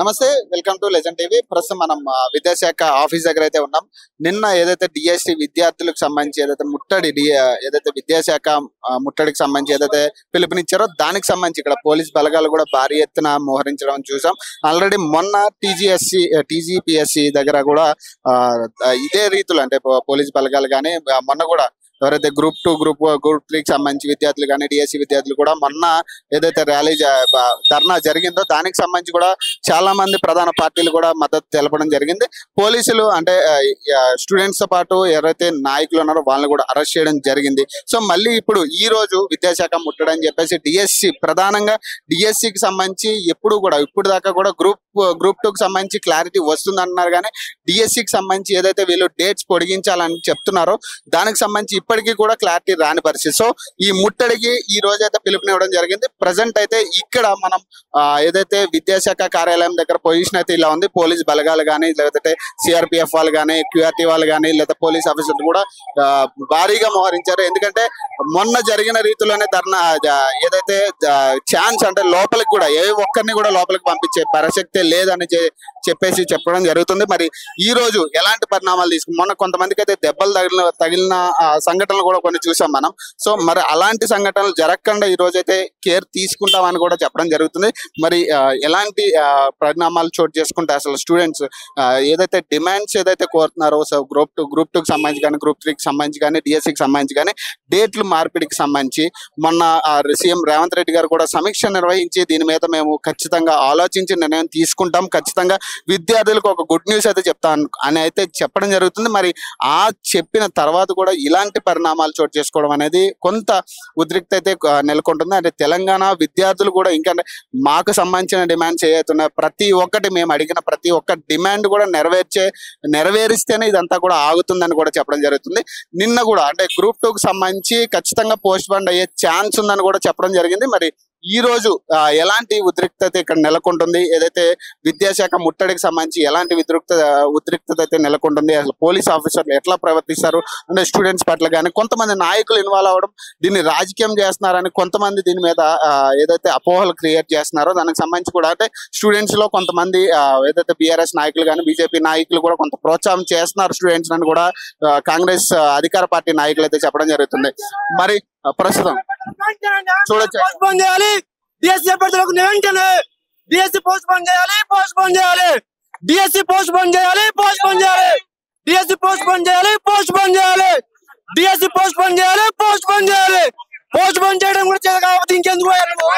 నమస్తే welcome to legend TV ప్రస్తుతం మనం ఆ, విద్యాశాఖ ఆఫీస్ దగ్గర అయితే ఉన్నాం నిన్న ఏదైతే డిఎస్సి విద్యార్థులకు సంబంధించి ఏదైతే ముట్టడి డి ఏదైతే విద్యాశాఖ ఆ, ముట్టడికి సంబంధించి ఏదైతే పిలుపునిచ్చారో దానికి సంబంధించి ఇక్కడ పోలీస్ బలగాలు కూడా భారీ ఎత్తున మోహరించడం చూసాం ఆల్రెడీ మొన్న టీజీఎస్సి టీజీపీఎస్సి దగ్గర కూడా ఆ, ఆ, ఇదే రీతిలో అంటే పో- పోలీస్ బలగాలు కానీ మొన్న కూడా ఎవరైతే గ్రూప్ టూ గ్రూప్ గ్రూప్ త్రీకి సంబంధించి విద్యార్థులు కానీ డిఎస్సి విద్యార్థులు కూడా మొన్న ఏదైతే ర్యాలీ జ- బ- ధర్నా జరిగిందో దానికి సంబంధించి కూడా చాలా మంది ప్రధాన పార్టీలు కూడా మద్దతు తెలపడం జరిగింది పోలీసులు అంటే స్టూడెంట్స్ తో పాటు ఎవరైతే నాయకులు ఉన్నారో వాళ్ళని కూడా అరెస్ట్ చేయడం జరిగింది సో మళ్ళీ ఇప్పుడు ఈ రోజు విద్యాశాఖ ముట్టడని చెప్పేసి డిఎస్సి ప్రధానంగా డిఎస్సికి సంబంధించి ఎప్పుడు కూడా ఇప్పుడు దాకా కూడా గ్రూప్ గ్రూప్ టూ కి సంబంధించి క్లారిటీ వస్తుంది అంటున్నారు కానీ డిఎస్సికి సంబంధించి ఏదైతే వీళ్ళు డేట్స్ పొడిగించాలని చెప్తున్నారో దానికి సంబంధించి ఇప్పటికీ కూడా క్లారిటీ రాని పరిస్థితి సో ఈ ముట్టడికి ఈ రోజు అయితే పిలుపునివ్వడం జరిగింది ప్రజెంట్ అయితే ఇక్కడ మనం ఆ, ఏదైతే విద్యాశాఖ కార్యాలయం దగ్గర పొజిషన్ అయితే ఇలా ఉంది పోలీస్ బలగాలు కానీ లేకపోతే సిఆర్పిఎఫ్ వాళ్ళు కానీ క్యూఆర్టీ వాళ్ళు కానీ లేదా పోలీస్ ఆఫీసర్లు కూడా ఆ, భారీగా మోహరించారు ఎందుకంటే మొన్న జరిగిన రీతిలోనే ధర్నా ఆ, ఏదైతే ఛాన్స్ అంటే లోపలికి కూడా ఏ ఒక్కరిని కూడా లోపలికి పంపించే ప్రసక్తే లేదని చె- చెప్పేసి చెప్పడం జరుగుతుంది మరి ఈ రోజు ఎలాంటి పరిణామాలు తీసుకు మొన్న కొంతమందికి అయితే దెబ్బలు తగిలిన తగిలిన ఆ, సంఘటనలు కూడా కొన్ని చూసాం మనం సో మరి అలాంటి సంఘటనలు జరగకుండా ఈ రోజు అయితే కేర్ తీసుకుంటామని కూడా చెప్పడం జరుగుతుంది మరి ఆ, ఎలాంటి ఆ, పరిణామాలు చోటు చేసుకుంటే అసలు స్టూడెంట్స్ ఏదైతే డిమాండ్స్ ఏదైతే కోరుతున్నారో సో గ్రూప్ టూ గ్రూప్ టూకి సంబంధించి కానీ గ్రూప్ త్రీకి సంబంధించి కానీ డిఎస్సికి సంబంధించి కానీ డేట్లు మార్పిడికి సంబంధించి మొన్న ఆ, సీఎం రేవంత్ రెడ్డి గారు కూడా సమీక్ష నిర్వహించి దీని మీద మేము ఖచ్చితంగా ఆలోచించి నిర్ణయం తీసుకుంటాం ఖచ్చితంగా విద్యార్థులకు ఒక గుడ్ న్యూస్ అయితే చెప్తాను అని అయితే చెప్పడం జరుగుతుంది మరి ఆ చెప్పిన తర్వాత కూడా ఇలాంటి పరిణామాలు చోటు చేసుకోవడం అనేది కొంత ఉద్రిక్త అయితే ఆ, నెలకొంటుంది అంటే తెలంగాణ విద్యార్థులు కూడా ఇంకా మాకు సంబంధించిన డిమాండ్స్ ఏవైతున్నాయో ప్రతి ఒక్కటి మేము అడిగిన ప్రతి ఒక్క డిమాండ్ కూడా నెరవేర్చే నెరవేరిస్తేనే ఇదంతా కూడా ఆగుతుందని కూడా చెప్పడం జరుగుతుంది నిన్న కూడా అంటే గ్రూప్ టూ కి సంబంధించి ఖచ్చితంగా పోస్ట్ పోన్ అయ్యే ఛాన్స్ ఉందని కూడా చెప్పడం జరిగింది మరి ఈ రోజు ఆ, ఎలాంటి ఉద్రిక్తత ఇక్కడ నెలకొంటుంది ఏదైతే విద్యాశాఖ ముట్టడికి సంబంధించి ఎలాంటి ఉద్రిక్త ఉద్రిక్తత అయితే నెలకొంటుంది అసలు పోలీస్ ఆఫీసర్లు ఎట్లా ప్రవర్తిస్తారు అంటే స్టూడెంట్స్ పట్ల కానీ కొంతమంది నాయకులు ఇన్వాల్వ్ అవ్వడం దీన్ని రాజకీయం చేస్తున్నారని కొంతమంది దీని మీద ఆ, ఏదైతే అపోహలు క్రియేట్ చేస్తున్నారో దానికి సంబంధించి కూడా అంటే స్టూడెంట్స్ లో కొంతమంది ఆ, ఏదైతే బీఆర్ఎస్ నాయకులు కానీ బీజేపీ నాయకులు కూడా కొంత ప్రోత్సాహం చేస్తున్నారు స్టూడెంట్స్ అని కూడా ఆ, కాంగ్రెస్ ఆ, అధికార పార్టీ నాయకులు అయితే చెప్పడం జరుగుతుంది మరి ఆ, ప్రస్తుతం చూడొచ్చు. పోస్ట్ పోన్ చేయాలి డిఎస్సి అభ్యర్థులకు వెంటనే డిఎస్సి పోస్ట్ పోన్ చేయాలి పోస్ట్ పోన్ చేయాలి డిఎస్సి పోస్ట్ పోన్ చేయాలి పోస్ట్ పోన్ చేయాలి డిఎస్సి పోస్ట్ పోన్ చేయాలి పోస్ట్ పోన్ చేయాలి డిఎస్సి పోస్ట్ పోన్ చేయాలి పోస్ట్ పోన్ చేయాలి పోస్ట్ పోన్ చేయడం కూడా చేత కాకపోతే ఇంకెందుకు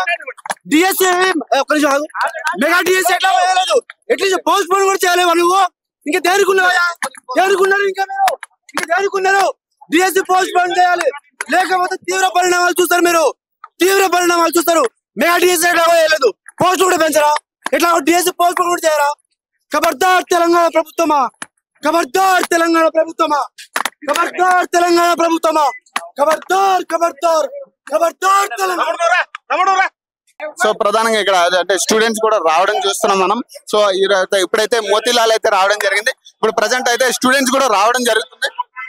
డిఎస్సి ఒక్క నిమిషం ఆగు. మెగా డిఎస్సి ఎట్లా వేయలేదు ఎట్లా పోస్ట్ పోన్ కూడా చేయలేవా నువ్వు ఇంకా దేనికున్నావా దేనికున్నారు ఇంకా మీరు ఇంకా దేనికున్నారు డిఎస్సి పోస్ట్ పోన్ చేయాలి లేకపోతే తీవ్ర పరిణామాలు చూస్తారు మీరు తీవ్ర పరిణామాలు చూస్తారు మెగా డిఎస్సి ఎట్లా వేయలేదు పోస్ట్ కూడా పెంచరా ఎట్లా డిఎస్సి పోస్ట్ పోన్ కూడా చేయరా ఖబర్దార్ తెలంగాణ ప్రభుత్వమా ఖబర్దార్ తెలంగాణ ప్రభుత్వమా ఖబర్దార్ తెలంగాణ ప్రభుత్వమా ఖబర్దార్ ఖబర్దార్ ఖబర్దార్ తెలంగాణ సో ప్రధానంగా ఇక్కడ అదే అంటే స్టూడెంట్స్ కూడా రావడం చూస్తున్నాం మనం సో ఈ రో- అయితే ఇప్పుడైతే మోతీలాల్ అయితే రావడం జరిగింది ఇప్పుడు ప్రజెంట్ అయితే స్టూడెంట్స్ కూడా రావడం జరుగుతుంది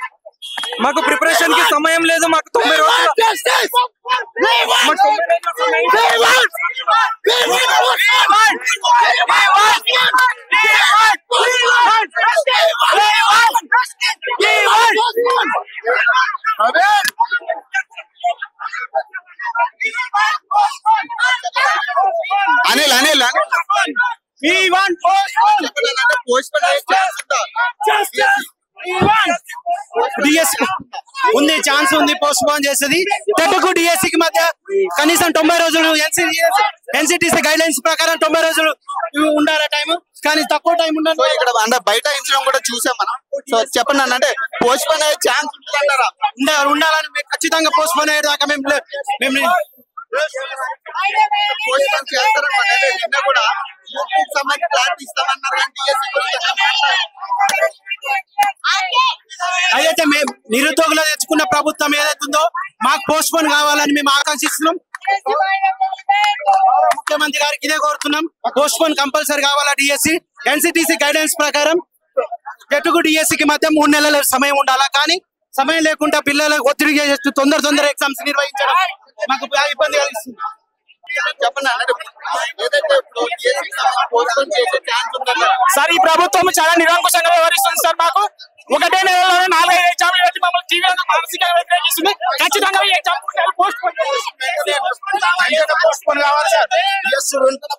మాకు ప్రిపరేషన్ కి సమయం లేదు మాకు తొంభై రోజులు మాకు తొంభై రోజుల సమయం. అనిల్ అనిల్ అనిల్ డిఎస్సి ఉంది ఛాన్స్ ఉంది పోస్ట్ పోన్ చేస్తుంది దెబ్బకు డిఎస్సి కి మధ్య కనీసం తొంభై రోజులు ఎన్సిటిసి గైడ్ లైన్స్ ప్రకారం తొంభై రోజులు ఉండాలి టైం కానీ తక్కువ టైం సో ఉండాలి ఇక్కడ అంటే బయట ఇన్సిడెంట్ కూడా చూసాం మనం సో చెప్పండి అన్న అంటే పోస్ట్ పోన్ అయ్యే ఛాన్స్ ఉంటుందంటారా ఉండాలి ఉండాలని మేము ఖచ్చితంగా పోస్ట్ పోన్ అయ్యేదాకా మేము లే- మేము పోస్ట్ పోన్ చేస్తారన్నమాట అంటే నిన్న కూడా యూపీకి సంబంధించి క్లారిటీ ఇస్తామన్నారు కానీ DSC గురించి ఎట్లా మాట్లాడారు? అయితే మేము నిరుద్యోగులు తెచ్చుకున్న ప్రభుత్వం ఏదైతుందో మాకు పోస్ట్ పోన్ కావాలని మేము ఆకాంక్షిస్తున్నాం ముఖ్యమంత్రి గారికి ఇదే కోరుతున్నాం పోస్ట్ పోన్ కంపల్సరీ కావాలా డిఎస్సి ఎన్సిటిసి గైడెన్స్ ప్రకారం జట్టుకు డిఎస్సి కి మధ్య మూడు నెలల సమయం ఉండాలా కానీ సమయం లేకుండా పిల్లలకు ఒత్తిడి చేస్తూ తొందర తొందర ఎగ్జామ్స్ నిర్వహించడం మాకు బాగా ఇబ్బంది కలిగిస్తుంది చెప్పండి అంటే ఏదైతే ఇప్పుడు DSC కి సంబంధించి పోస్ట్పోన్ చేసే ఛాన్స్ ఉందంట సార్ ఈ ప్రభుత్వం చాలా నిరంకుశంగా వ్యవహరిస్తుంది సార్ మాకు ఒకటే నెలలో నాలుగైదు ఎగ్జామ్లు పెట్టి మమ్మల్ని తీవ్రంగా మానసికంగా వ్యతిరేకిస్తుంది ఖచ్చితంగా ఈ ఎగ్జామ్ పోస్ట్ పోన్ పోస్ట్పోన్ కావాలి సార్ Yes, వెంటనే.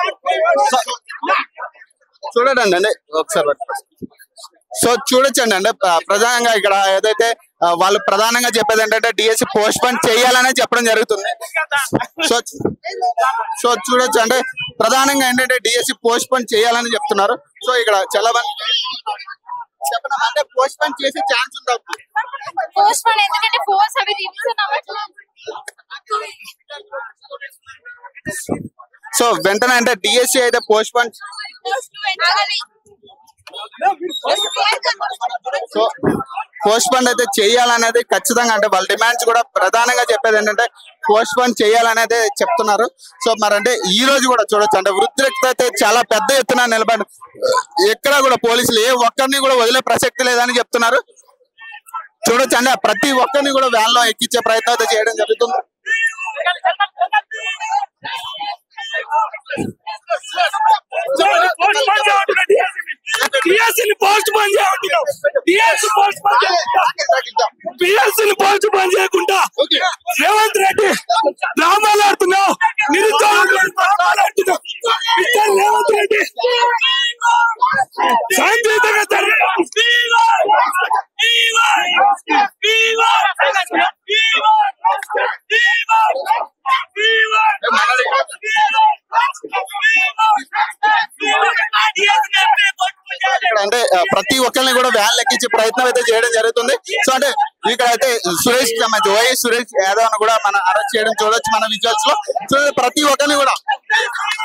చూడండి అండి ఒకసారి పట్టుకోండి. సో చూడొచ్చండి అంటే ప్ర- ప్రధానంగా ఇక్కడ ఏదైతే ఆ, వాళ్ళు ప్రధానంగా చెప్పేది ఏంటంటే డిఎస్సి పోస్ట్ పోన్ చేయాలనే చెప్పడం జరుగుతుంది సో సో చూడొచ్చు అంటే ప్రధానంగా ఏంటంటే డిఎస్సి పోస్ట్ పోన్ చేయాలని చెప్తున్నారు సో ఇక్కడ చాలా మంది చెప్పడం అంటే పోస్ట్ పోన్ చేసే ఛాన్స్ ఉందా పోస్ట్ పోన్ ఎందుకంటే ఫోర్స్ అవి రివిజన్ అవ్వట్లేదు సో వెంటనే అంటే డిఎస్సి అయితే పోస్ట్ పోన్ ఆగాలి. సో పోస్ట్ పోన్ అయితే చేయాలనేది ఖచ్చితంగా అంటే వాళ్ళ డిమాండ్స్ కూడా ప్రధానంగా చెప్పేది ఏంటంటే పోస్ట్ పోన్ చేయాలనేది చెప్తున్నారు సో మరి అంటే ఈ రోజు కూడా చూడొచ్చు అంటే వృద్ధులకి అయితే చాలా పెద్ద ఎత్తున నిలబడి ఎక్కడ కూడా పోలీసులు ఏ ఒక్కరిని కూడా వదిలే ప్రసక్తి లేదని చెప్తున్నారు చూడొచ్చు అంటే ప్రతి ఒక్కరిని కూడా వ్యాన్ లో ఎక్కించే ప్రయత్నం అయితే చేయడం జరుగుతుంది డిఎస్సీని పోస్ట్ పోన్ చేయండి డిఎస్సీ పోస్ట్ పోన్ పిఎస్సీని పోస్ట్ పోన్ చేయకుండా రేవంత్ రెడ్డి డ్రామాలు ఆడుతున్నావు నిరుద్యోగులు డ్రామాలు ఆడుతున్నావు మిస్టర్ రేవంత్ రెడ్డి శాంతియుతంగా ఇక్కడ అంటే ఆ, ప్రతి ఒక్కరిని కూడా వ్యాన్ ఎక్కించే ప్రయత్నం అయితే చేయడం జరుగుతుంది సో అంటే ఇక్కడ అయితే సురేష్ కి సంబంధించి వైఎస్ సురేష్ యాదవ్ ను కూడా మనం అరెస్ట్ చేయడం చూడొచ్చు మన విజువల్స్ లో సో ప్రతి ఒక్కరిని కూడా